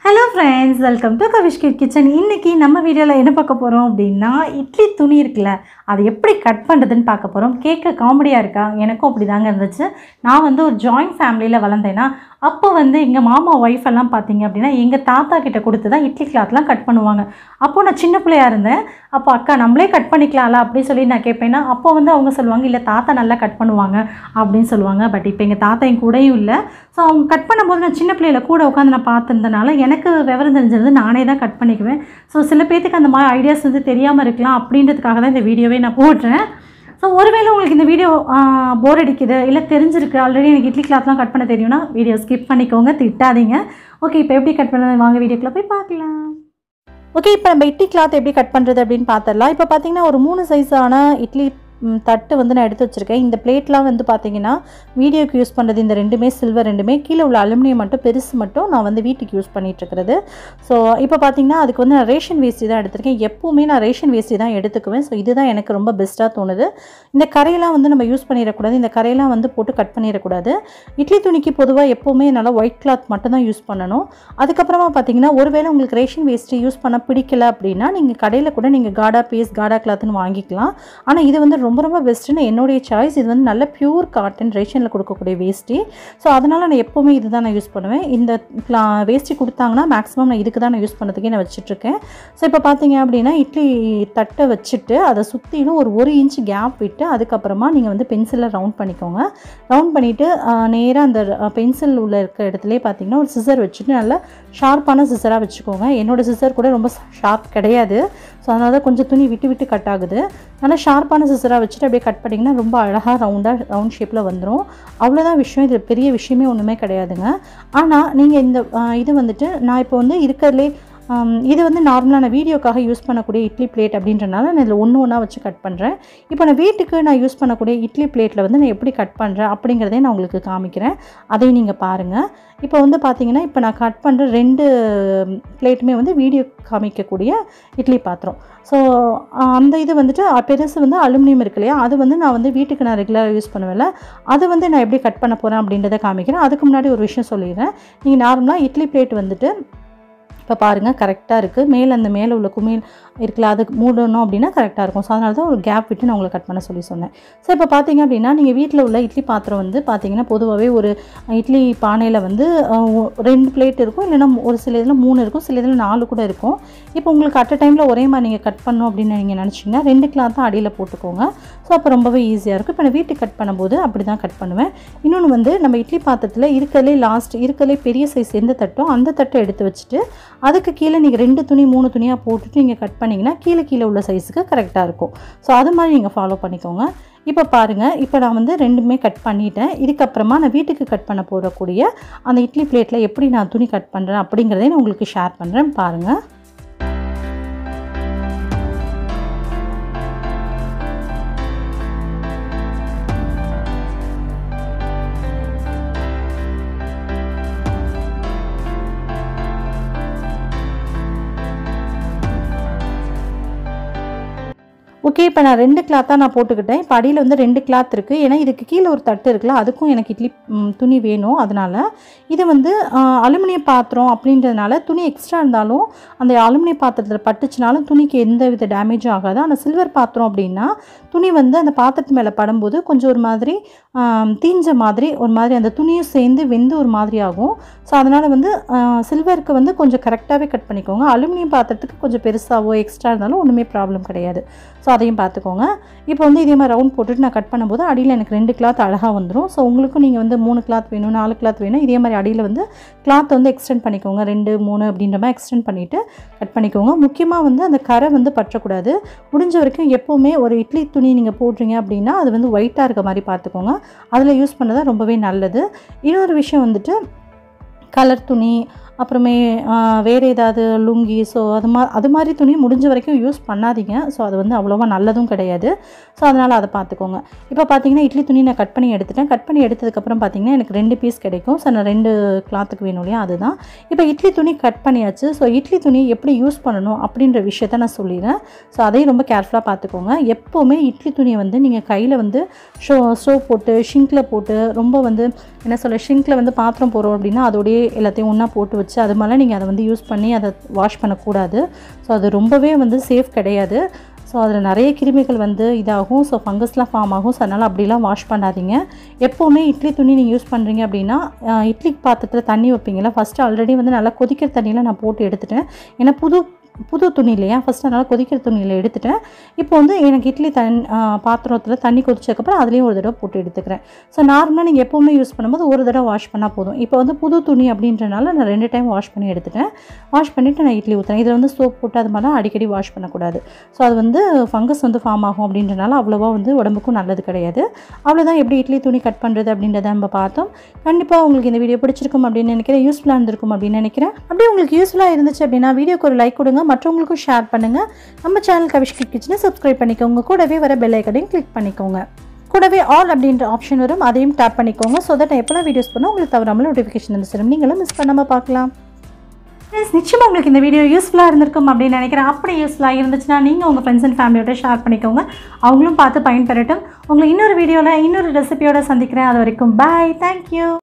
hello friends welcome to கவிஷ்கிட் kitchen இன்றைக்கி நம்ம வீடியோவில் என்ன பார்க்க போகிறோம் அப்படின்னா இட்லி துணி இருக்குல்ல அது எப்படி கட் பண்ணுறதுன்னு பார்க்க போகிறோம் கேட்க காமெடியாக இருக்கா எனக்கும் அப்படி தாங்க இருந்துச்சு நான் வந்து ஒரு ஜாயிண்ட் ஃபேமிலியில் வளர்ந்தேன்னா அப்போ வந்து எங்கள் மாமா ஒய்ஃப் எல்லாம் பார்த்தீங்க அப்படின்னா எங்கள் தாத்தா கிட்ட கொடுத்து தான் இட்லி கிளாத்லாம் கட் பண்ணுவாங்க அப்போது நான் சின்ன பிள்ளையா இருந்தேன் அப்போ அக்கா நம்மளே கட் பண்ணிக்கலாம்ல அப்படின்னு சொல்லி நான் கேட்பேன்னா அப்போ வந்து அவங்க சொல்லுவாங்க இல்லை தாத்தா நல்லா கட் பண்ணுவாங்க அப்படின்னு சொல்லுவாங்க பட் இப்போ எங்கள் தாத்தா என் கூடயும் இல்லை ஸோ அவங்க கட் பண்ணும்போது நான் சின்ன பிள்ளையில கூட உட்காந்து நான் பார்த்துருந்தனால எனக்கு விவரம் தெரிஞ்சிருந்து நானே தான் கட் பண்ணிக்குவேன் ஸோ சில பேர்த்துக்கு அந்த மாதிரி ஐடியாஸ் வந்து தெரியாமல் இருக்கலாம் அப்படின்றதுக்காக தான் இந்த வீடியோவே நான் போடுறேன் ஸோ ஒருவேளை உங்களுக்கு இந்த வீடியோ போர் அடிக்குது இல்லை தெரிஞ்சிருக்கு ஆல்ரெடி எனக்கு இட்லி கிளாத்லாம் கட் பண்ண தெரியும்னா வீடியோ ஸ்கிப் பண்ணிக்கோங்க திட்டாதீங்க ஓகே இப்போ எப்படி கட் பண்ணது வாங்க வீடியோக்குள்ளே போய் பார்க்கலாம் ஓகே இப்போ நம்ம இட்லி கிளாத் எப்படி கட் பண்ணுறது அப்படின்னு பார்த்துடலாம் இப்போ பார்த்தீங்கன்னா ஒரு மூணு சைஸான இட்லி ம், தட்டு வந்து நான் எடுத்து வச்சுருக்கேன் இந்த பிளேட்லாம் வந்து பார்த்தீங்கன்னா வீடியோக்கு யூஸ் பண்ணுறது இந்த ரெண்டுமே சில்வர் ரெண்டுமே கீழே உள்ள அலுமினியம் மட்டும் பெருசு மட்டும் நான் வந்து வீட்டுக்கு யூஸ் பண்ணிட்டு இருக்கிறது ஸோ இப்போ பார்த்தீங்கன்னா அதுக்கு வந்து நான் ரேஷன் வேஸ்டி தான் எடுத்திருக்கேன் எப்போவுமே நான் ரேஷன் வேஸ்டி தான் எடுத்துக்குவேன் ஸோ இதுதான் எனக்கு ரொம்ப பெஸ்ட்டாக தோணுது இந்த கரையெல்லாம் வந்து நம்ம யூஸ் பண்ணிடக்கூடாது இந்த கரையெல்லாம் வந்து போட்டு கட் பண்ணிடக்கூடாது இட்லி துணிக்கு பொதுவாக எப்போவுமே நல்லா ஒயிட் கிளாத் மட்டும் தான் யூஸ் பண்ணணும் அதுக்கப்புறமா பார்த்தீங்கன்னா ஒருவேளை உங்களுக்கு ரேஷன் வேஸ்ட்டு யூஸ் பண்ண பிடிக்கல அப்படின்னா நீங்கள் கடையில் கூட நீங்கள் காடா பீஸ் காடா கிளாத்னு வாங்கிக்கலாம் ஆனால் இது வந்து ரொம்ப ரொம்ப பெஸ்ட்டுன்னு என்னுடைய சாய்ஸ் இது வந்து நல்ல பியூர் காட்டன் ரேஷனில் கொடுக்கக்கூடிய வேஷ்டி ஸோ அதனால் நான் எப்போவுமே இது தான் நான் யூஸ் பண்ணுவேன் இந்த கிளா வேஷ்டி கொடுத்தாங்கன்னா மேக்ஸிமம் நான் இதுக்கு தான் நான் யூஸ் பண்ணதுக்கே நான் வச்சுட்ருக்கேன் ஸோ இப்போ பார்த்தீங்க அப்படின்னா இட்லி தட்டை வச்சுட்டு அதை சுற்றிலும் ஒரு ஒரு இன்ச் கேப் விட்டு அதுக்கப்புறமா நீங்கள் வந்து பென்சிலில் ரவுண்ட் பண்ணிக்கோங்க ரவுண்ட் பண்ணிவிட்டு நேராக அந்த பென்சில் உள்ள இருக்க இடத்துலே பார்த்தீங்கன்னா ஒரு சிசர் வச்சுட்டு நல்லா ஷார்ப்பான சிசராக வச்சுக்கோங்க என்னோடய சிசர் கூட ரொம்ப ஷார்ப் கிடையாது ஸோ அதனால தான் கொஞ்சம் துணி விட்டு விட்டு கட் ஆகுது நல்லா ஷார்ப்பான சிசராக வச்சுட்டு அப்படியே கட் பண்ணிங்கன்னா ரொம்ப அழகாக ரவுண்டாக ரவுண்ட் ஷேப்பில் வந்துடும் அவ்வளோதான் விஷயம் இது பெரிய விஷயமே ஒன்றுமே கிடையாதுங்க ஆனால் நீங்கள் இந்த ஆ, இது வந்துட்டு நான் இப்போ வந்து இருக்கிறதுலே ஆம், இது வந்து நார்மலாக நான் வீடியோக்காக யூஸ் பண்ணக்கூடிய இட்லி பிளேட் அப்படின்றனால நான் இதில் ஒன்று ஒன்றா வச்சு கட் பண்ணுறேன் இப்போ நான் வீட்டுக்கு நான் யூஸ் பண்ணக்கூடிய இட்லி பிளேட்டில் வந்து நான் எப்படி கட் பண்ணுறேன் அப்படிங்கிறதையும் நான் உங்களுக்கு காமிக்கிறேன் அதையும் நீங்கள் பாருங்கள் இப்போ வந்து பார்த்தீங்கன்னா இப்போ நான் கட் பண்ணுற ரெண்டு பிளேட்டுமே வந்து வீடியோ காமிக்கக்கூடிய இட்லி பாத்திரம் ஸோ அந்த இது வந்துட்டு அ, பெருசு வந்து அலுமினியம் இருக்கு இல்லையா அது வந்து நான் வந்து வீட்டுக்கு நான் ரெகுலராக யூஸ் பண்ணுவேன்ல அது வந்து நான் எப்படி கட் பண்ண போகிறேன் அப்படின்றத காமிக்கிறேன் அதுக்கு முன்னாடி ஒரு விஷயம் சொல்லிடுறேன் நீங்கள் நார்மலாக இட்லி பிளேட் வந்துட்டு இப்போ பாருங்கள் கரெக்டாக இருக்குது மேலே அந்த மேலே உள்ள குமிழ் இருக்குல்ல அது மூடணும் அப்படின்னா கரெக்டாக இருக்கும் ஸோ அதனால தான் ஒரு கேப் விட்டு நான் உங்களுக்கு கட் பண்ண சொல்லி சொன்னேன் ஸோ இப்போ பார்த்தீங்க அப்படின்னா நீங்கள் வீட்டில் உள்ள இட்லி பாத்திரம் வந்து பார்த்தீங்கன்னா பொதுவாகவே ஒரு இட்லி பானையில் வந்து அஹ், ஒ- ரெண்டு பிளேட் இருக்கும் இல்லைன்னா ஒரு சில இதில் மூணு இருக்கும் சில இதில் நாலு கூட இருக்கும் இப்போ உங்களுக்கு அட் அ டைமில் ஒரே மாதிரி நீங்கள் கட் பண்ணணும் அப்படின்னு நீங்கள் நினச்சிங்கன்னா ரெண்டு கிளாத் தான் அடியில் போட்டுக்கோங்க ஸோ அப்போ ரொம்பவே ஈஸியாக இருக்கும் இப்போ நான் வீட்டுக்கு கட் பண்ணும்போது அப்படி தான் கட் பண்ணுவேன் இன்னொன்று வந்து நம்ம இட்லி பாத்திரத்தில் இருக்கிறதுலே லாஸ்ட் இருக்கிறதுலே பெரிய சைஸ் எந்த தட்டோ அந்த தட்டை எடுத்து வச்சுட்டு அதுக்கு கீழே நீங்கள் ரெண்டு துணி மூணு துணியாக போட்டுட்டு நீங்கள் கட் பண்ணிங்கன்னா கீழே கீழே உள்ள சைஸுக்கு கரெக்டாக இருக்கும் ஸோ அது மாதிரி நீங்கள் ஃபாலோ பண்ணிக்கோங்க இப்போ பாருங்கள் இப்போ நான் வந்து ரெண்டுமே கட் பண்ணிட்டேன் இதுக்கப்புறமா நான் வீட்டுக்கு கட் பண்ண போகக்கூடிய அந்த இட்லி பிளேட்டில் எப்படி நான் துணி கட் பண்ணுறேன் அப்படிங்கிறதையும் நான் உங்களுக்கு ஷேர் பண்ணுறேன் பாருங்கள் ஓகே இப்போ நான் ரெண்டு கிளாத்தாக நான் போட்டுக்கிட்டேன் இப்போ அடியில் வந்து ரெண்டு கிளாத் இருக்குது ஏன்னா இதுக்கு கீழே ஒரு தட்டு இருக்குல்ல அதுக்கும் எனக்கு இட்லி ம், துணி வேணும் அதனால் இது வந்து அலுமினிய பாத்திரம் அப்படின்றதுனால துணி எக்ஸ்ட்ரா இருந்தாலும் அந்த அலுமினிய பாத்திரத்தில் பட்டுச்சுனாலும் துணிக்கு எந்த வித டேமேஜும் ஆகாது ஆனால் சில்வர் பாத்திரம் அப்படின்னா துணி வந்து அந்த பாத்திரத்து மேலே படும்போது கொஞ்சம் ஒரு மாதிரி ஆம், தீஞ்ச மாதிரி ஒரு மாதிரி அந்த துணியும் சேர்ந்து வெந்து ஒரு மாதிரி ஆகும் ஸோ அதனால் வந்து சில்வருக்கு வந்து கொஞ்சம் கரெக்டாகவே கட் பண்ணிக்கோங்க அலுமினியம் பாத்திரத்துக்கு கொஞ்சம் பெருசாவோ எக்ஸ்ட்ரா இருந்தாலும் ஒன்றுமே ப்ராப்ளம் கிடையாது ஸோ அதையும் பார்த்துக்கோங்க இப்போ வந்து இதே மாதிரி ரவுண்ட் போட்டுட்டு நான் கட் பண்ணும்போது அடியில் எனக்கு ரெண்டு கிளாத் அழகாக வந்துடும் ஸோ உங்களுக்கும் நீங்கள் வந்து மூணு கிளாத் வேணும் நாலு கிளாத் வேணும் இதே மாதிரி அடியில் வந்து கிளாத் வந்து எக்ஸ்டெண்ட் பண்ணிக்கோங்க ரெண்டு மூணு அப்படின்ற மாதிரி எக்ஸ்டெண்ட் பண்ணிவிட்டு கட் பண்ணிக்கோங்க முக்கியமாக வந்து அந்த கரை வந்து பற்றக்கூடாது முடிஞ்ச வரைக்கும் எப்போவுமே ஒரு இட்லி துணி நீங்கள் போடுறீங்க அப்படின்னா அது வந்து ஒயிட்டாக இருக்க மாதிரி பார்த்துக்கோங்க அதில் யூஸ் பண்ணதான் ரொம்பவே நல்லது இன்னொரு விஷயம் வந்துட்டு கலர் துணி அப்புறமே ஆ, வேறு ஏதாவது லுங்கி ஸோ அது மா அது மாதிரி துணி முடிஞ்ச வரைக்கும் யூஸ் பண்ணாதீங்க ஸோ அது வந்து அவ்வளோவா நல்லதும் கிடையாது ஸோ அதனால் அதை பார்த்துக்கோங்க இப்போ பார்த்தீங்கன்னா இட்லி துணி நான் கட் பண்ணி எடுத்துட்டேன் கட் பண்ணி எடுத்ததுக்கப்புறம் பார்த்தீங்கன்னா எனக்கு ரெண்டு பீஸ் கிடைக்கும் ஸோ நான் ரெண்டு கிளாத்துக்கு வேணும் இல்லையா அதுதான் இப்போ இட்லி துணி கட் பண்ணியாச்சு ஸோ இட்லி துணி எப்படி யூஸ் பண்ணணும் அப்படின்ற விஷயத்த நான் சொல்லிடுறேன் ஸோ அதையும் ரொம்ப கேர்ஃபுல்லாக பார்த்துக்கோங்க எப்போவுமே இட்லி துணியை வந்து நீங்கள் கையில் வந்து ஷோ ஸ்டோவ் போட்டு ஷிங்கில் போட்டு ரொம்ப வந்து என்ன சொல்ல ஷிங்கில் வந்து பாத்திரம் போடுறோம் அப்படின்னா அதோடய எல்லாத்தையும் ஒன்றா போட்டு வச்சு அது மாதிரிலாம் நீங்கள் அதை வந்து யூஸ் பண்ணி அதை வாஷ் பண்ணக்கூடாது ஸோ அது ரொம்பவே வந்து சேஃப் கிடையாது ஸோ அதில் நிறைய கிருமிகள் வந்து இதாகும் ஸோ ஃபங்கஸ்லாம் ஃபார்ம் ஆகும் ஸோ அதனால் அப்படிலாம் வாஷ் பண்ணாதீங்க எப்போவுமே இட்லி துணி நீங்கள் யூஸ் பண்ணுறீங்க அப்படின்னா அஹ், இட்லி பாத்திரத்தில் தண்ணி வைப்பீங்களா ஃபஸ்ட்டு ஆல்ரெடி வந்து நல்லா கொதிக்கிற தண்ணியில் நான் போட்டு எடுத்துட்டேன் ஏன்னா புது புது துணி இல்லையா ஃபஸ்ட்டு அதனால் கொதிக்கிற துணியில் எடுத்துட்டேன் இப்போ வந்து எனக்கு இட்லி தன் பாத்திரத்தில் தண்ணி கொதிச்சதுக்கப்புறம் அதுலேயும் ஒரு தடவை போட்டு எடுத்துக்கிறேன் ஸோ நார்மலாக நீங்கள் எப்போவுமே யூஸ் பண்ணும்போது ஒரு தடவை வாஷ் பண்ணால் போதும் இப்போ வந்து புது துணி அப்படின்றனால நான் ரெண்டு டைம் வாஷ் பண்ணி எடுத்துட்டேன் வாஷ் பண்ணிவிட்டு நான் இட்லி ஊற்றுறேன் இதில் வந்து சோப் போட்டு அது மாதிரிலாம் அடிக்கடி வாஷ் பண்ணக்கூடாது ஸோ அது வந்து ஃபங்கஸ் வந்து ஃபார்ம் ஆகும் அப்படின்றனால அவ்வளோவா வந்து உடம்புக்கும் நல்லது கிடையாது அவ்வளோதான் எப்படி இட்லி துணி கட் பண்ணுறது அப்படின்றத நம்ம பார்த்தோம் கண்டிப்பாக உங்களுக்கு இந்த வீடியோ பிடிச்சிருக்கும் அப்படின்னு நினைக்கிறேன் யூஸ்ஃபுல்லாக இருந்திருக்கும் அப்படின்னு நினைக்கிறேன் அப்படியே உங்களுக்கு யூஸ்ஃபுல்லாக இருந்துச்சு அப்படின்னா வீடியோக்கு ஒரு லைக் கொடுங்க மற்றவங்களுக்கும் ஷேர் பண்ணுங்கள் நம்ம சேனல் கவிஷ் கிச்சனை சப்ஸ்கிரைப் பண்ணிக்கோங்க கூடவே வர பெல் ஐக்கனையும் கிளிக் பண்ணிக்கோங்க கூடவே ஆல் அப்படின்ற ஆப்ஷன் வரும் அதையும் டேப் பண்ணிக்கோங்க ஸோ தட் எப்போலாம் வீடியோஸ் பண்ணோம் உங்களுக்கு தவறாமல் நோட்டிஃபிகேஷன் வந்து சேரும் நீங்களும் மிஸ் பண்ணாமல் பார்க்கலாம் ஃப்ரெண்ட்ஸ் நிச்சயமாக உங்களுக்கு இந்த வீடியோ யூஸ்ஃபுல்லாக இருந்திருக்கும் அப்படின்னு நினைக்கிறேன் அப்படி யூஸ்ஃபுல்லாக இருந்துச்சுன்னா நீங்கள் உங்கள் ஃப்ரெண்ட்ஸ் அண்ட் ஃபேமிலியோட ஷேர் பண்ணிக்கோங்க அவங்களும் பார்த்து பயன்பெறட்டும் உங்களை இன்னொரு வீடியோவில் இன்னொரு ரெசிபியோட சந்திக்கிறேன் அது வரைக்கும் பாய் தேங்க்யூ